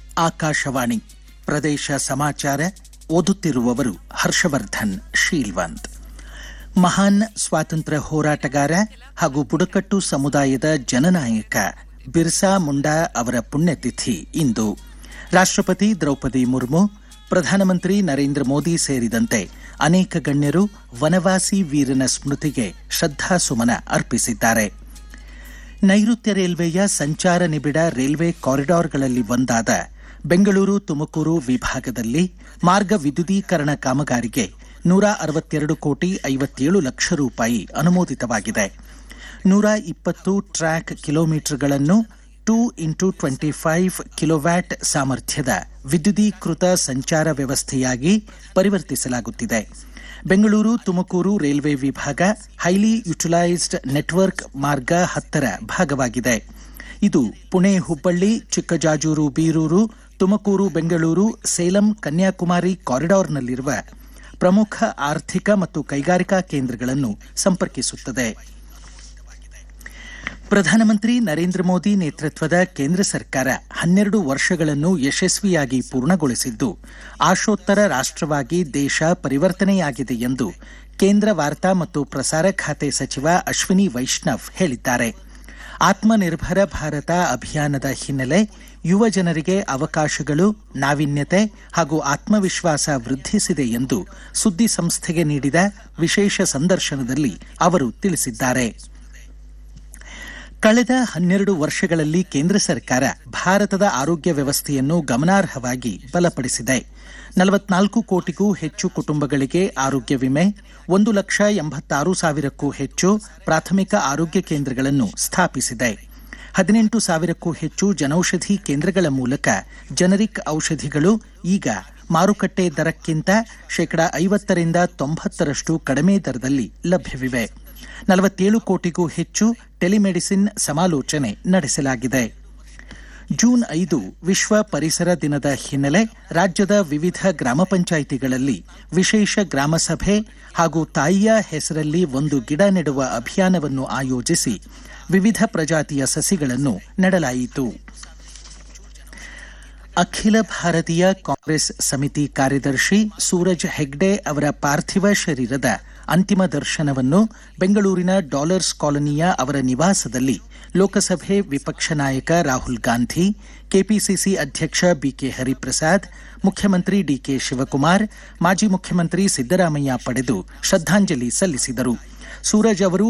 ಆಕಾಶವಾಣಿ ಪ್ರದೇಶ ಸಮಾಚಾರ ಓದುತ್ತಿರುವವರು ಹರ್ಷವರ್ಧನ್ ಶೀಲ್ವಂತ್ ಮಹಾನ್ ಸ್ವಾತಂತ್ರ್ಯ ಹೋರಾಟಗಾರ ಹಾಗೂ ಬುಡಕಟ್ಟು ಸಮುದಾಯದ ಜನನಾಯಕ ಬಿರ್ಸಾ ಮುಂಡಾ ಅವರ ಪುಣ್ಯತಿಥಿ ಇಂದು ರಾಷ್ಟ್ರಪತಿ ದ್ರೌಪದಿ ಮುರ್ಮು ಪ್ರಧಾನಮಂತ್ರಿ ನರೇಂದ್ರ ಮೋದಿ ಸೇರಿದಂತೆ ಅನೇಕ ಗಣ್ಯರು ವನವಾಸಿ ವೀರನ ಸ್ಮೃತಿಗೆ ಶ್ರದ್ಧಾಸುಮನ ಅರ್ಪಿಸಿದ್ದಾರೆ ನೈಋತ್ಯ ರೈಲ್ವೆಯ ಸಂಚಾರ ನಿಬಿಡ ರೈಲ್ವೆ ಕಾರಿಡಾರ್ಗಳಲ್ಲಿ ಒಂದಾದ ಬೆಂಗಳೂರು ತುಮಕೂರು ವಿಭಾಗದಲ್ಲಿ ಮಾರ್ಗ ವಿದ್ಯುದೀಕರಣ ಕಾಮಗಾರಿಗೆ ನೂರ ಅರವತ್ತೆರಡು ಕೋಟಿ ಐವತ್ತೇಳು ಲಕ್ಷ ರೂಪಾಯಿ ಅನುಮೋದಿತವಾಗಿದೆ ನೂರ ಇಪ್ಪತ್ತು ಟ್ರ್ಯಾಕ್ ಕಿಲೋಮೀಟರ್ಗಳನ್ನು two into twenty five kilowatt ಸಾಮರ್ಥ್ಯದ ವಿದ್ಯುದೀಕೃತ ಸಂಚಾರ ವ್ಯವಸ್ಥೆಯಾಗಿ ಪರಿವರ್ತಿಸಲಾಗುತ್ತಿದೆ ಬೆಂಗಳೂರು ತುಮಕೂರು ರೈಲ್ವೆ ವಿಭಾಗ ಹೈಲಿ ಯುಟಿಲೈಸ್ಡ್ ನೆಟ್ವರ್ಕ್ ಮಾರ್ಗ ಹತ್ತರ ಭಾಗವಾಗಿದೆ ಇದು ಪುಣೆ ಹುಬ್ಬಳ್ಳಿ ಚಿಕ್ಕಜಾಜೂರು ಬೀರೂರು ತುಮಕೂರು ಬೆಂಗಳೂರು ಸೇಲಂ ಕನ್ಯಾಕುಮಾರಿ ಕಾರಿಡಾರ್ನಲ್ಲಿರುವ ಪ್ರಮುಖ ಆರ್ಥಿಕ ಮತ್ತು ಕೈಗಾರಿಕಾ ಕೇಂದ್ರಗಳನ್ನು ಸಂಪರ್ಕಿಸುತ್ತದೆ ಪ್ರಧಾನಮಂತ್ರಿ ನರೇಂದ್ರ ಮೋದಿ ನೇತೃತ್ವದ ಕೇಂದ್ರ ಸರ್ಕಾರ ಹನ್ನೆರಡು ವರ್ಷಗಳನ್ನು ಯಶಸ್ವಿಯಾಗಿ ಪೂರ್ಣಗೊಳಿಸಿದ್ದು ಆಶೋತ್ತರ ರಾಷ್ಟ್ರವಾಗಿ ದೇಶ ಪರಿವರ್ತನೆಯಾಗಿದೆ ಎಂದು ಕೇಂದ್ರ ವಾರ್ತಾ ಮತ್ತು ಪ್ರಸಾರ ಖಾತೆ ಸಚಿವ ಅಶ್ವಿನಿ ವೈಷ್ಣವ್ ಹೇಳಿದ್ದಾರೆ ಆತ್ಮನಿರ್ಭರ ಭಾರತ ಅಭಿಯಾನದ ಹಿನ್ನೆಲೆ ಯುವ ಜನರಿಗೆ ಅವಕಾಶಗಳು ನಾವೀನ್ಯತೆ ಹಾಗೂ ಆತ್ಮವಿಶ್ವಾಸ ವೃದ್ಧಿಸಿದೆ ಎಂದು ಸುದ್ದಿ ಸಂಸ್ಥೆಗೆ ನೀಡಿದ ವಿಶೇಷ ಸಂದರ್ಶನದಲ್ಲಿ ಅವರು ತಿಳಿಸಿದ್ದಾರೆ ಕಳೆದ ಹನ್ನೆರಡು ವರ್ಷಗಳಲ್ಲಿ ಕೇಂದ್ರ ಸರ್ಕಾರ ಭಾರತದ ಆರೋಗ್ಯ ವ್ಯವಸ್ಥೆಯನ್ನು ಗಮನಾರ್ಹವಾಗಿ ಬಲಪಡಿಸಿದೆ ನಲವತ್ನಾಲ್ಕು ಕೋಟಿಗೂ ಹೆಚ್ಚು ಕುಟುಂಬಗಳಿಗೆ ಆರೋಗ್ಯ ವಿಮೆ ಒಂದು ಲಕ್ಷ ಎಂಬತ್ತಾರು ಸಾವಿರಕ್ಕೂ ಹೆಚ್ಚು ಪ್ರಾಥಮಿಕ ಆರೋಗ್ಯ ಕೇಂದ್ರಗಳನ್ನು ಸ್ಥಾಪಿಸಿದೆ ಹದಿನೆಂಟು ಸಾವಿರಕ್ಕೂ ಹೆಚ್ಚು ಜನೌಷಧಿ ಕೇಂದ್ರಗಳ ಮೂಲಕ ಜನರಿಕ್ ಔಷಧಿಗಳು ಈಗ ಮಾರುಕಟ್ಟೆ ದರಕ್ಕಿಂತ ಶೇಕಡಾ ಐವತ್ತರಿಂದ ತೊಂಬತ್ತರಷ್ಟು ಕಡಿಮೆ ದರದಲ್ಲಿ ಲಭ್ಯವಿವೆ ನಲವತ್ತೇಳು ಕೋಟಿಗೂ ಹೆಚ್ಚು ಟೆಲಿಮೆಡಿಸಿನ್ ಸಮಾಲೋಚನೆ ನಡೆಸಲಾಗಿದೆ ಜೂನ್ ಐದು ವಿಶ್ವ ಪರಿಸರ ದಿನದ ಹಿನ್ನೆಲೆ ರಾಜ್ಯದ ವಿವಿಧ ಗ್ರಾಮ ಪಂಚಾಯಿತಿಗಳಲ್ಲಿ ವಿಶೇಷ ಗ್ರಾಮ ಸಭೆ ಹಾಗೂ ತಾಯಿಯ ಹೆಸರಲ್ಲಿ ಒಂದು ಗಿಡ ನೆಡುವ ಅಭಿಯಾನವನ್ನು ಆಯೋಜಿಸಿ ವಿವಿಧ ಪ್ರಜಾತಿಯ ಸಸಿಗಳನ್ನು ನೆಡಲಾಯಿತು ಅಖಿಲ ಭಾರತೀಯ ಕಾಂಗ್ರೆಸ್ ಸಮಿತಿ ಕಾರ್ಯದರ್ಶಿ ಸೂರಜ್ ಹೆಗ್ಡೆ ಅವರ ಪಾರ್ಥಿವ ಶರೀರದ ಅಂತಿಮ ದರ್ಶನವನ್ನು ಬೆಂಗಳೂರಿನ ಡಾಲರ್ಸ್ ಕಾಲೋನಿಯ ಅವರ ನಿವಾಸದಲ್ಲಿ ಲೋಕಸಭೆ ವಿಪಕ್ಷ ನಾಯಕ ರಾಹುಲ್ ಗಾಂಧಿ ಕೆಪಿಸಿಸಿ ಅಧ್ಯಕ್ಷ ಬಿಕೆ ಹರಿಪ್ರಸಾದ್ ಮುಖ್ಯಮಂತ್ರಿ ಡಿಕೆ ಶಿವಕುಮಾರ್ ಮಾಜಿ ಮುಖ್ಯಮಂತ್ರಿ ಸಿದ್ದರಾಮಯ್ಯ ಪಡೆದು ಶ್ರದ್ಧಾಂಜಲಿ ಸಲ್ಲಿಸಿದರು ಸೂರಜ್ ಅವರು